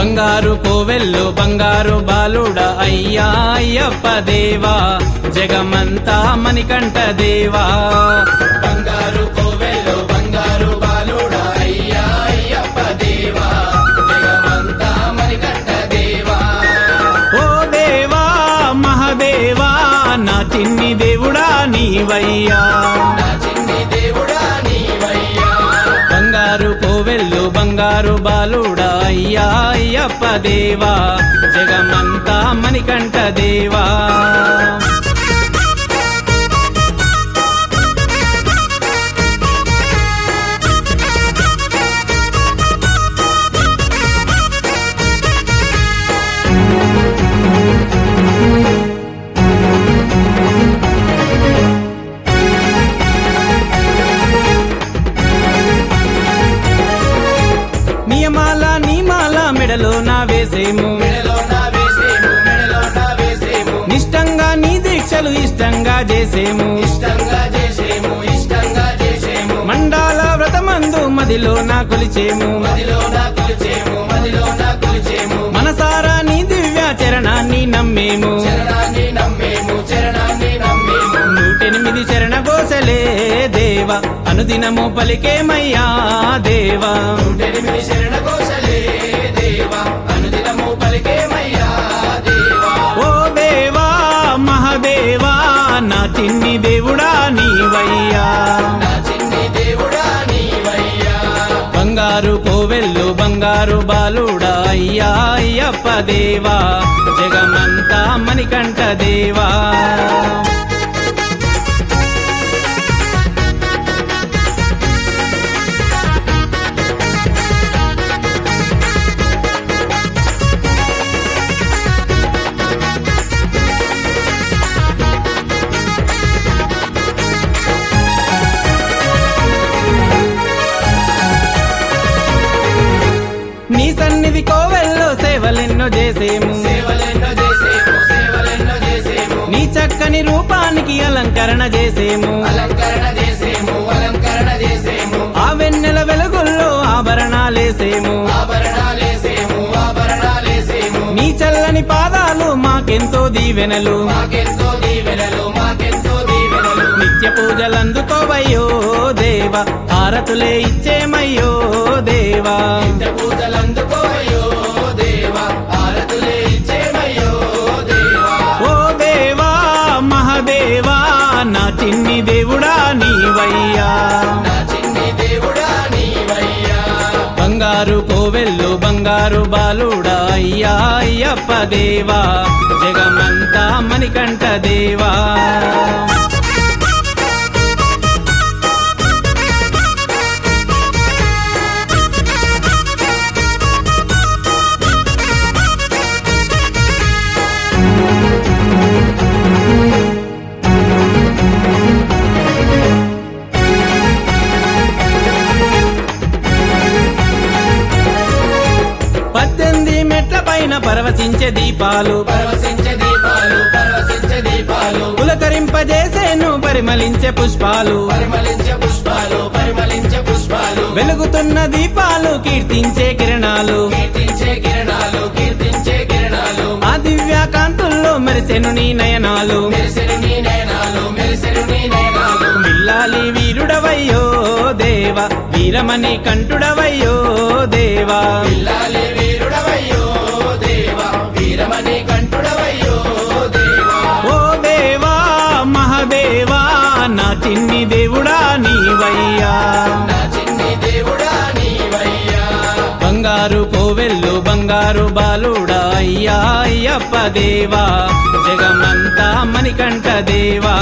బంగారు కోవెల్లు బంగారు బాలుడ అయ్యా అయ్యప్ప దేవా జగమంతా మణికంఠ దేవా బంగారు కోవెల్లు బంగారు బాలుడ అయ్యా అయ్యప్ప దేవా జగమంతా మణికంఠ దేవా ఓ దేవా మహదేవా నా చిన్ని దేవుడా నీవయ్యా నా చిన్ని దేవుడా నీవయ్యా బంగారు కోవెల్లు బంగారు బాలుడా అయ్యా అయ్యప్ప దేవా జగమంతా మణికంఠ దేవా నియమాల నీమాల మెడలో నా వేసేము నిష్టంగా నీ దీక్షలు ఇష్టంగా చేసేము మండాల వ్రతమందు మదిలో నా కొలిచేము మనసారా నీ దివ్య చరణాన్ని నమ్మేము నూటెనిమిది చరణ గోసలే దేవా అనుదినము పలికేమయ్యా దేవా ఓ దేవా మహదేవా నా చిన్ని దేవుడా నీవయ్యా బంగారు కోవెల్లు బంగారు బాలుడా అయ్యా అయ్యప్ప దేవా జగమంతా మణికంఠ దేవా నీ సన్నిధి కోవెల్లో సేవలెన్నో చేసేము నీ చక్కని రూపానికి అలంకరణ చేసేము ఆ వెన్నెల వెలుగుల్లో ఆభరణాలేసేము నీ చల్లని పాదాలు మాకెంతో దీవెనలు నిత్య పూజలందుకోవయ్యో దేవా హారతులే ఇచ్చేమయ్యో దేవా ఓ దేవా మహదేవా నా చిన్ని దేవుడా నీవయ్యా బంగారు కోవెల్లు బంగారు బాలుడా అయ్యా అయ్యప్ప దేవా జగమంతా మణికంఠ దేవా పద్దెనిమిది మెట్ల పైన పరవశించే దీపాలు పులకరింపజేసేను పరిమళించే పుష్పాలు పుష్పాలు పరిమళించే పుష్పాలు వెలుగుతున్న దీపాలు కీర్తించే కిరణాలు కీర్తించే కిరణాలు కీర్తించే కిరణాలు ఆ దివ్య కాంతుల్లో మెరిసెను నీ నయనాలు మెరిసెను నీ నయనాలు మెరిసెను నీ నయనాలు మిల్లాలి వీరుడవయ్యో దేవా వీరమణి కంఠుడవయ్యో దేవా పిల్లాలి వీరుడవయ్యో దేవా వీరమణి కంఠుడవయ్యో దేవా ఓ దేవా మహదేవా నా చిన్ని దేవుడా నీవయ్యా నా చిన్ని దేవుడా నీవయ్యా బంగారు కోవెల్లు బంగారు బాలుడా అయ్యా అయ్యప్ప దేవా జగమంతా మణికంఠ దేవా